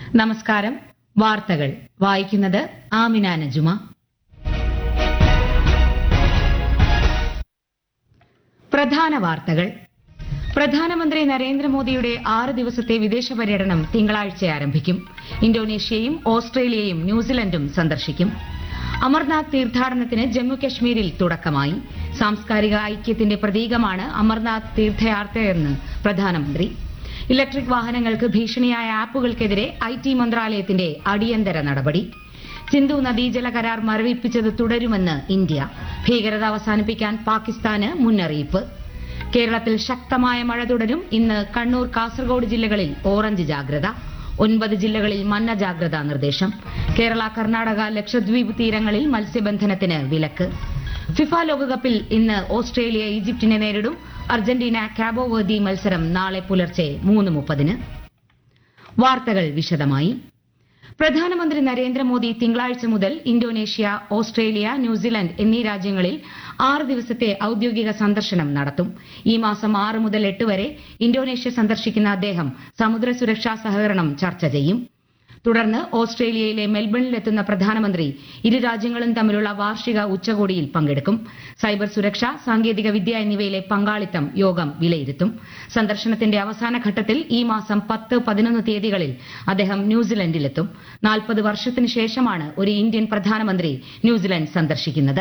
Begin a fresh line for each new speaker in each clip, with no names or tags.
നമസ്കാരം വാർത്തകൾ വായിക്കുന്നത് ആമിന നജുമ പ്രധാന വാർത്തകൾ പ്രധാനമന്ത്രി നരേന്ദ്രമോദിയുടെ ആറ് ദിവസത്തെ വിദേശ പര്യടനം തിങ്കളാഴ്ച ആരംഭിക്കും ഇന്തോനേഷ്യയും ഓസ്ട്രേലിയയും ന്യൂസിലൻഡും സന്ദർശിക്കും അമർനാഥ് തീർത്ഥാടനത്തിന് ജമ്മുകശ്മീരിൽ തുടക്കമായി സാംസ്കാരിക ഐക്യത്തിന്റെ പ്രതീകമാണ് അമർനാഥ് തീർത്ഥയാത്രയെന്ന് പ്രധാനമന്ത്രി ഇലക്ട്രിക് വാഹനങ്ങൾക്ക് ഭീഷണിയായ ആപ്പുകൾക്കെതിരെ ഐ ടി മന്ത്രാലയത്തിന്റെ അടിയന്തര നടപടി സിന്ധു നദീജല കരാർ മരവിപ്പിച്ചത് തുടരുമെന്ന് ഇന്ത്യ ഭീകരത അവസാനിപ്പിക്കാൻ പാകിസ്ഥാന് മുന്നറിയിപ്പ് കേരളത്തിൽ ശക്തമായ മഴ തുടരും ഇന്ന് കണ്ണൂർ കാസർഗോഡ് ജില്ലകളിൽ ഓറഞ്ച് ജാഗ്രത ഒൻപത് ജില്ലകളിൽ മഞ്ഞ ജാഗ്രതാ നിർദ്ദേശം കേരള കർണാടക ലക്ഷദ്വീപ് തീരങ്ങളിൽ മത്സ്യബന്ധനത്തിന് വിലക്ക് ഫിഫ ലോകകപ്പിൽ ഇന്ന് ഓസ്ട്രേലിയ ഈജിപ്തിനെ നേരിടും അർജന്റീന കാബോവേർദി മത്സരം നാളെ പുലർച്ചെ മൂന്ന് മുപ്പതിന് വാർത്തകൾ വിശദമായി പ്രധാനമന്ത്രി നരേന്ദ്രമോദി തിങ്കളാഴ്ച മുതൽ ഇന്തോനേഷ്യ ഓസ്ട്രേലിയ ന്യൂസിലൻഡ് എന്നീ രാജ്യങ്ങളിൽ ആറ് ദിവസത്തെ ഔദ്യോഗിക സന്ദർശനം നടത്തും ഈ മാസം ആറ് മുതൽ എട്ട് വരെ ഇന്തോനേഷ്യ സന്ദർശിക്കുന്ന അദ്ദേഹം സമുദ്ര സുരക്ഷാ സഹകരണം ചർച്ച ചെയ്യും തുടർന്ന് ഓസ്ട്രേലിയയിലെ മെൽബണിലെത്തുന്ന പ്രധാനമന്ത്രി ഇരു രാജ്യങ്ങളും തമ്മിലുള്ള വാർഷിക ഉച്ചകോടിയിൽ പങ്കെടുക്കും സൈബർ സുരക്ഷ സാങ്കേതിക വിദ്യ എന്നിവയിലെ പങ്കാളിത്തം യോഗം വിലയിരുത്തും സന്ദർശനത്തിന്റെ അവസാന ഘട്ടത്തിൽ ഈ മാസം പത്ത് പതിനൊന്ന് തീയതികളിൽ അദ്ദേഹം ന്യൂസിലൻഡിലെത്തും നാൽപ്പത് വർഷത്തിന് ശേഷമാണ് ഒരു ഇന്ത്യൻ പ്രധാനമന്ത്രി ന്യൂസിലൻഡ് സന്ദർശിക്കുന്നത്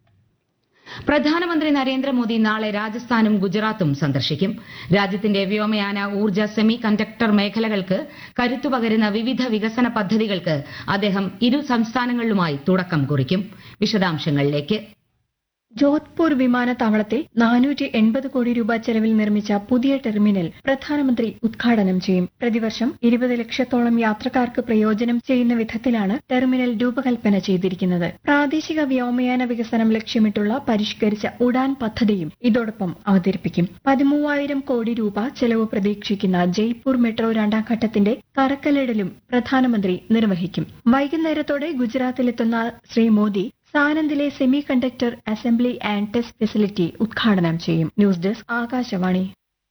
പ്രധാനമന്ത്രി നരേന്ദ്രമോദി നാളെ രാജസ്ഥാനും ഗുജറാത്തും സന്ദർശിക്കും രാജ്യത്തിന്റെ വ്യോമയാന ഊർജ്ജ സെമി കണ്ടക്ടർ മേഖലകൾക്ക് കരുത്തുപകരുന്ന വിവിധ വികസന പദ്ധതികൾക്ക് അദ്ദേഹം ഇരു സംസ്ഥാനങ്ങളിലുമായി തുടക്കം കുറിക്കും വിശദാംശങ്ങളിലേക്ക്
ജോധ്പൂർ വിമാനത്താവളത്തിൽ നാനൂറ്റി എൺപത് കോടി രൂപ ചെലവിൽ നിർമ്മിച്ച പുതിയ ടെർമിനൽ പ്രധാനമന്ത്രി ഉദ്ഘാടനം ചെയ്യും പ്രതിവർഷം ഇരുപത് ലക്ഷത്തോളം യാത്രക്കാർക്ക് പ്രയോജനം ചെയ്യുന്ന വിധത്തിലാണ് ടെർമിനൽ രൂപകൽപ്പന ചെയ്തിരിക്കുന്നത് പ്രാദേശിക വ്യോമയാന വികസനം ലക്ഷ്യമിട്ടുള്ള പരിഷ്കരിച്ച ഉഡാൻ പദ്ധതിയും ഇതോടൊപ്പം അവതരിപ്പിക്കും പതിമൂവായിരം കോടി രൂപ ചെലവ് പ്രതീക്ഷിക്കുന്ന ജയ്പൂർ മെട്രോ രണ്ടാം ഘട്ടത്തിന്റെ തറക്കല്ലിടലും പ്രധാനമന്ത്രി നിർവഹിക്കും വൈകുന്നേരത്തോടെ ഗുജറാത്തിലെത്തുന്ന ശ്രീ മോദി സാനന്ദിലെ semiconductor assembly and test facility ഉദ്ഘാടനം ചെയ്യും ന്യൂസ് ഡെസ്ക് ആകാശവാണി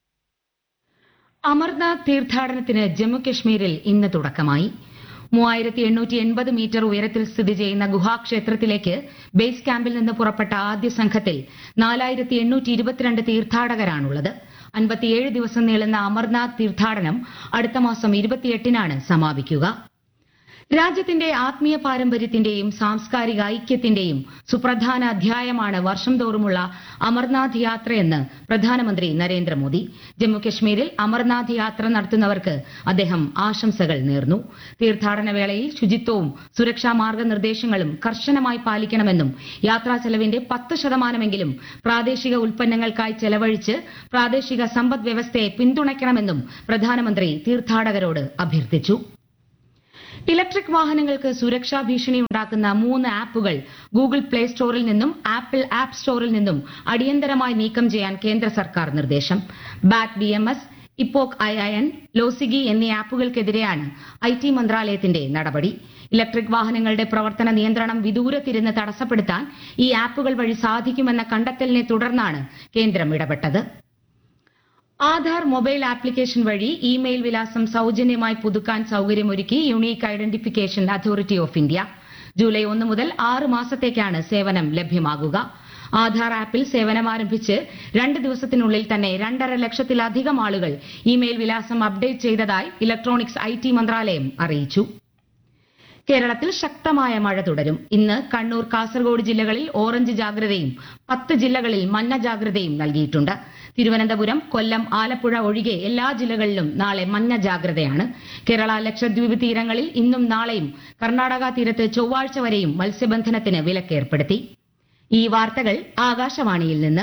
അമർനാഥ് തീർത്ഥാടനത്തിന് ജമ്മുകശ്മീരിൽ ഇന്ന് തുടക്കമായി മൂവായിരത്തി എണ്ണൂറ്റി എൺപത് മീറ്റർ ഉയരത്തിൽ സ്ഥിതി ചെയ്യുന്ന ഗുഹാക്ഷേത്രത്തിലേക്ക് ബേസ് ക്യാമ്പിൽ നിന്ന് പുറപ്പെട്ട ആദ്യ സംഘത്തിൽ നാലായിരത്തി എണ്ണൂറ്റി ഇരുപത്തിരണ്ട് തീർത്ഥാടകരാണുള്ളത് അൻപത്തിയേഴ് ദിവസം നീളുന്ന അമർനാഥ് തീർത്ഥാടനം അടുത്ത മാസം ഇരുപത്തിയെട്ടിനാണ് സമാപിക്കുക രാജ്യത്തിന്റെ ആത്മീയ പാരമ്പര്യത്തിന്റെയും സാംസ്കാരിക ഐക്യത്തിന്റെയും സുപ്രധാന അധ്യായമാണ് വർഷം തോറുമുള്ള അമർനാഥ് യാത്രയെന്ന് പ്രധാനമന്ത്രി നരേന്ദ്രമോദി ജമ്മുകശ്മീരിൽ അമർനാഥ് യാത്ര നടത്തുന്നവർക്ക് അദ്ദേഹം ആശംസകൾ നേർന്നു തീർത്ഥാടന വേളയിൽ ശുചിത്വവും സുരക്ഷാ മാർഗനിർദ്ദേശങ്ങളും കർശനമായി പാലിക്കണമെന്നും യാത്രാ ചെലവിന്റെ പത്ത് ശതമാനമെങ്കിലും പ്രാദേശിക ഉൽപ്പന്നങ്ങൾക്കായി ചെലവഴിച്ച് പ്രാദേശിക സമ്പദ് വ്യവസ്ഥയെ പിന്തുണയ്ക്കണമെന്നും പ്രധാനമന്ത്രി തീർത്ഥാടകരോട് അഭ്യർത്ഥിച്ചു ഇലക്ട്രിക് വാഹനങ്ങൾക്ക് സുരക്ഷാ ഭീഷണി ഉണ്ടാക്കുന്ന മൂന്ന് ആപ്പുകൾ ഗൂഗിൾ പ്ലേ സ്റ്റോറിൽ നിന്നും ആപ്പിൾ ആപ്പ് സ്റ്റോറിൽ നിന്നും അടിയന്തരമായി നീക്കം ചെയ്യാൻ കേന്ദ്ര സർക്കാർ നിർദ്ദേശം ബാറ്റ് ബി എം എസ് ഇപ്പോക് ഐ ഐ എൻ ലോസിഗി എന്നീ ആപ്പുകൾക്കെതിരെയാണ് ഐ ടി മന്ത്രാലയത്തിന്റെ നടപടി ഇലക്ട്രിക് വാഹനങ്ങളുടെ പ്രവർത്തന നിയന്ത്രണം വിദൂരത്തിരുന്ന് തടസ്സപ്പെടുത്താൻ ഈ ആപ്പുകൾ വഴി സാധിക്കുമെന്ന കണ്ടെത്തലിനെ തുടർന്നാണ് കേന്ദ്രം ഇടപെട്ടത് ആധാർ മൊബൈൽ ആപ്ലിക്കേഷൻ വഴി ഇമെയിൽ വിലാസം സൌജന്യമായി പുതുക്കാൻ സൌകര്യമൊരുക്കി unique identification authority of India July ഒന്ന് മുതൽ ആറ് മാസത്തേക്കാണ് സേവനം ലഭ്യമാകുക ആധാർ ആപ്പിൽ സേവനം ആരംഭിച്ച് രണ്ട് ദിവസത്തിനുള്ളിൽ തന്നെ രണ്ടര ലക്ഷത്തിലധികം ആളുകൾ ഇമെയിൽ വിലാസം അപ്ഡേറ്റ് ചെയ്തതായി ഇലക്ട്രോണിക്സ് ഐ മന്ത്രാലയം അറിയിച്ചു കേരളത്തിൽ ശക്തമായ മഴ തുടരും ഇന്ന് കണ്ണൂർ കാസർഗോഡ് ജില്ലകളിൽ ഓറഞ്ച് ജാഗ്രതയും പത്ത് ജില്ലകളിൽ മഞ്ഞ ജാഗ്രതയും നൽകിയിട്ടുണ്ട് തിരുവനന്തപുരം കൊല്ലം ആലപ്പുഴ ഒഴികെ എല്ലാ ജില്ലകളിലും നാളെ മഞ്ഞ ജാഗ്രതയാണ് കേരള ലക്ഷദ്വീപ് തീരങ്ങളിൽ ഇന്നും നാളെയും കർണാടക തീരത്ത് ചൊവ്വാഴ്ച വരെയും മത്സ്യബന്ധനത്തിന് വിലക്കേർപ്പെടുത്തി ഈ വാർത്തകൾ ആകാശവാണിയിൽ നിന്ന്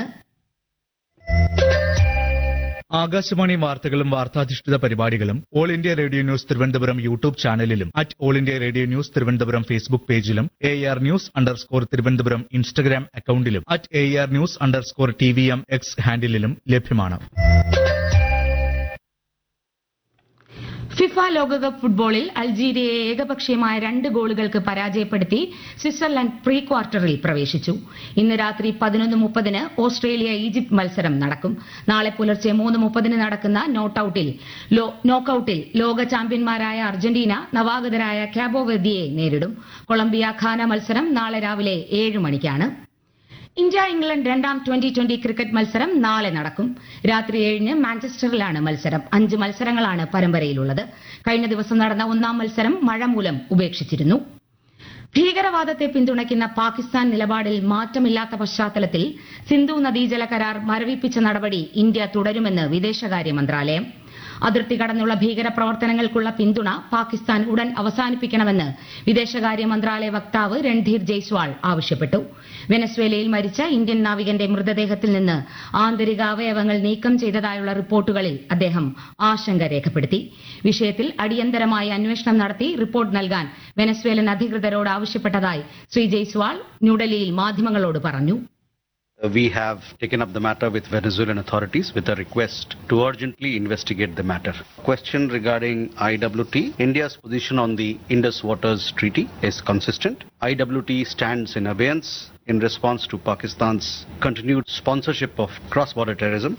ആകാശവാണി വാർത്തകളും വാർത്താധിഷ്ഠിത പരിപാടികളും all India radio news Thiruvananthapuram YouTube ചാനലിലും at all India radio news Thiruvananthapuram Facebook പേജിലും A R news underscore Thiruvananthapuram Instagram അക്കൌണ്ടിലും at A R news underscore T V M X ഹാൻഡിലും ലഭ്യമാണ്
ഫിഫ ലോകകപ്പ് ഫുട്ബോളിൽ അൾജീരിയയെ ഏകപക്ഷീയമായ രണ്ട് ഗോളുകൾക്ക് പരാജയപ്പെടുത്തി സ്വിറ്റ്സർലൻഡ് പ്രീ ക്വാർട്ടറിൽ പ്രവേശിച്ചു ഇന്ന് രാത്രി പതിനൊന്ന് മുപ്പതിന് ഓസ്ട്രേലിയ ഈജിപ്ത് മത്സരം നടക്കും നാളെ പുലർച്ചെ മൂന്ന് മുപ്പതിന് നടക്കുന്ന നോട്ടൌട്ടിൽ നോക്കൌട്ടിൽ ലോക ചാമ്പ്യന്മാരായ അർജന്റീന നവാഗതരായ കാബോ വെർദിയെ നേരിടും കൊളംബിയ ഖാന മത്സരം നാളെ രാവിലെ ഏഴ് മണിക്കാണ് ഇന്ത്യ ഇംഗ്ലണ്ട് രണ്ടാം ട്വന്റി ട്വന്റി ക്രിക്കറ്റ് മത്സരം നാളെ നടക്കും രാത്രി ഏഴിന് മാഞ്ചസ്റ്ററിലാണ് മത്സരം അഞ്ച് മത്സരങ്ങളാണ് പരമ്പരയിലുള്ളത് കഴിഞ്ഞ ദിവസം നടന്ന ഒന്നാം മത്സരം മഴ മൂലം ഉപേക്ഷിച്ചിരുന്നു ഭീകരവാദത്തെ പിന്തുണയ്ക്കുന്ന പാകിസ്ഥാൻ നിലപാടിൽ മാറ്റമില്ലാത്ത പശ്ചാത്തലത്തിൽ സിന്ധു നദീജല കരാർ മരവിപ്പിച്ച നടപടി ഇന്ത്യ തുടരുമെന്ന് വിദേശകാര്യ മന്ത്രാലയം അതിർത്തി കടന്നുള്ള ഭീകരപ്രവർത്തനങ്ങൾക്കുള്ള പിന്തുണ പാകിസ്ഥാൻ ഉടൻ അവസാനിപ്പിക്കണമെന്ന് വിദേശകാര്യ മന്ത്രാലയ വക്താവ് രൺധീർ ജയ്സ്വാൾ ആവശ്യപ്പെട്ടു വെനസ്വേലയിൽ മരിച്ച ഇന്ത്യൻ നാവികന്റെ മൃതദേഹത്തിൽ നിന്ന് ആന്തരിക അവയവങ്ങൾ നീക്കം ചെയ്തതായുള്ള റിപ്പോർട്ടുകളിൽ അദ്ദേഹം ആശങ്ക രേഖപ്പെടുത്തി വിഷയത്തിൽ അടിയന്തരമായി അന്വേഷണം നടത്തി റിപ്പോർട്ട് നൽകാൻ വെനസ്വേലൻ അധികൃതരോട് ആവശ്യപ്പെട്ടതായി ശ്രീ ജയ്സ്വാൾ ന്യൂഡൽഹിയിൽ മാധ്യമങ്ങളോട് പറഞ്ഞു
We have taken up the matter with Venezuelan authorities with a request to urgently investigate the matter. Question regarding IWT. India's position on the Indus Waters Treaty is consistent. IWT stands in abeyance in response to Pakistan's continued sponsorship of cross-border terrorism.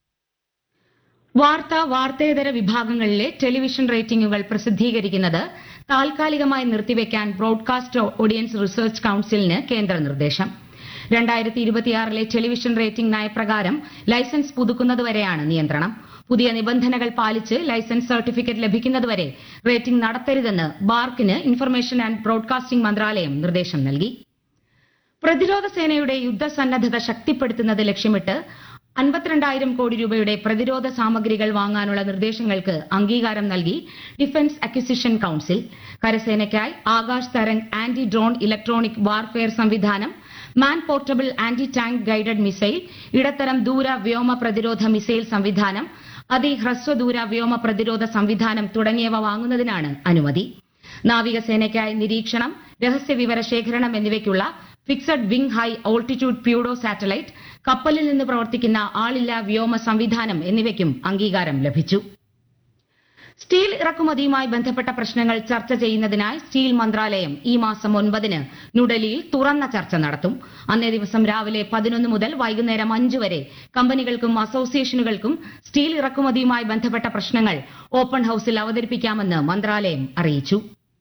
വാർത്ത വാർത്തേതര വിഭാഗങ്ങളിലെ television റേറ്റിംഗുകൾ പ്രസിദ്ധീകരിക്കുന്നത് താൽക്കാലികമായി നിർത്തിവെക്കാൻ broadcast audience research കൌൺസിലിന് കേന്ദ്ര നിർദ്ദേശം രണ്ടായിരത്തി ഇരുപത്തിയാറിലെ ടെലിവിഷൻ റേറ്റിംഗ് നയപ്രകാരം ലൈസൻസ് പുതുക്കുന്നതുവരെയാണ് നിയന്ത്രണം പുതിയ നിബന്ധനകൾ പാലിച്ച് ലൈസൻസ് സർട്ടിഫിക്കറ്റ് ലഭിക്കുന്നതുവരെ റേറ്റിംഗ് നടത്തരുതെന്ന് ബാർക്കിന് ഇൻഫർമേഷൻ ആൻഡ് ബ്രോഡ്കാസ്റ്റിംഗ് മന്ത്രാലയം നിർദ്ദേശം നൽകി പ്രതിരോധ സേനയുടെ യുദ്ധസന്നദ്ധത ശക്തിപ്പെടുത്തുന്നത് ലക്ഷ്യമിട്ട് അൻപത്തിരണ്ടായിരം കോടി രൂപയുടെ പ്രതിരോധ സാമഗ്രികൾ വാങ്ങാനുള്ള നിർദ്ദേശങ്ങൾക്ക് അംഗീകാരം നൽകി ഡിഫൻസ് അക്വിസിഷൻ കൌൺസിൽ കരസേനയ്ക്കായി Akash Tarang anti drone electronic warfare സംവിധാനം man portable anti tank guided missile ഇടത്തരം ദൂര വ്യോമ പ്രതിരോധ മിസൈൽ സംവിധാനം അതിഹ്രസ്വദൂര വ്യോമ പ്രതിരോധ സംവിധാനം തുടങ്ങിയവ വാങ്ങുന്നതിനാണ് അനുമതി നാവികസേനയ്ക്കായി നിരീക്ഷണം രഹസ്യവിവര ശേഖരണം എന്നിവയ്ക്കുള്ള fixed wing high altitude pseudo satellite കപ്പലിൽ നിന്ന് പ്രവർത്തിക്കുന്ന ആളില്ലാ വ്യോമ സംവിധാനം എന്നിവയ്ക്കും അംഗീകാരം ലഭിച്ചു സ്റ്റീൽ ഇറക്കുമതിയുമായി ബന്ധപ്പെട്ട പ്രശ്നങ്ങൾ ചർച്ച ചെയ്യുന്നതിനായി സ്റ്റീൽ മന്ത്രാലയം ഈ മാസം ഒൻപതിന് ന്യൂഡൽഹിയിൽ തുറന്ന ചർച്ച നടത്തും അന്നേ ദിവസം രാവിലെ പതിനൊന്ന് മുതൽ വൈകുന്നേരം അഞ്ച് വരെ കമ്പനികൾക്കും അസോസിയേഷനുകൾക്കും സ്റ്റീൽ ഇറക്കുമതിയുമായി ബന്ധപ്പെട്ട പ്രശ്നങ്ങൾ ഓപ്പൺ ഹൌസിൽ അവതരിപ്പിക്കാമെന്ന് മന്ത്രാലയം അറിയിച്ചു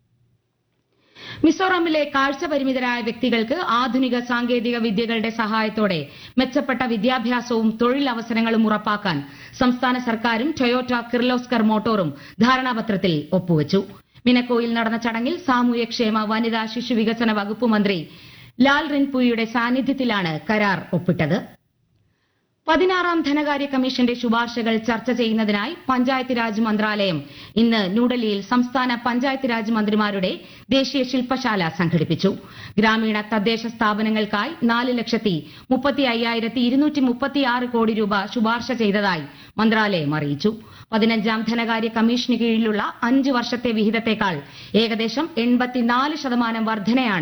മിസോറാമിലെ കാഴ്ച പരിമിതരായ വ്യക്തികൾക്ക് ആധുനിക സാങ്കേതിക വിദ്യകളുടെ സഹായത്തോടെ മെച്ചപ്പെട്ട വിദ്യാഭ്യാസവും തൊഴിലവസരങ്ങളും ഉറപ്പാക്കാൻ സംസ്ഥാന സർക്കാരും ടൊയോട്ട കിർലോസ്കർ മോട്ടോറും ധാരണാപത്രത്തിൽ ഒപ്പുവച്ചു മിനക്കോയിൽ നടന്ന ചടങ്ങിൽ സാമൂഹ്യക്ഷേമ വനിതാ ശിശു വികസന വകുപ്പ് മന്ത്രി ലാൽ റിൻപുയുടെ സാന്നിധ്യത്തിലാണ് കരാർ ഒപ്പിട്ടത് പതിനാറാം ധനകാര്യ കമ്മീഷന്റെ ശുപാർശകൾ ചർച്ച ചെയ്യുന്നതിനായി പഞ്ചായത്ത് രാജ് മന്ത്രാലയം ഇന്ന് ന്യൂഡൽഹിയിൽ സംസ്ഥാന പഞ്ചായത്ത് രാജ് മന്ത്രിമാരുടെ ദേശീയ ശില്പശാല സംഘടിപ്പിച്ചു ഗ്രാമീണ തദ്ദേശ സ്ഥാപനങ്ങൾക്കായി നാല് ലക്ഷത്തി മുപ്പത്തി അയ്യായിരത്തി ഇരുന്നൂറ്റി മുപ്പത്തിയാറ് കോടി രൂപ ശുപാർശ ചെയ്തതായി മന്ത്രാലയം അറിയിച്ചു പതിനഞ്ചാം ധനകാര്യ കമ്മീഷന് കീഴിലുള്ള അഞ്ച് വർഷത്തെ വിഹിതത്തേക്കാൾ ഏകദേശം എൺപത്തിനാല് ശതമാനം വർധനയാണ്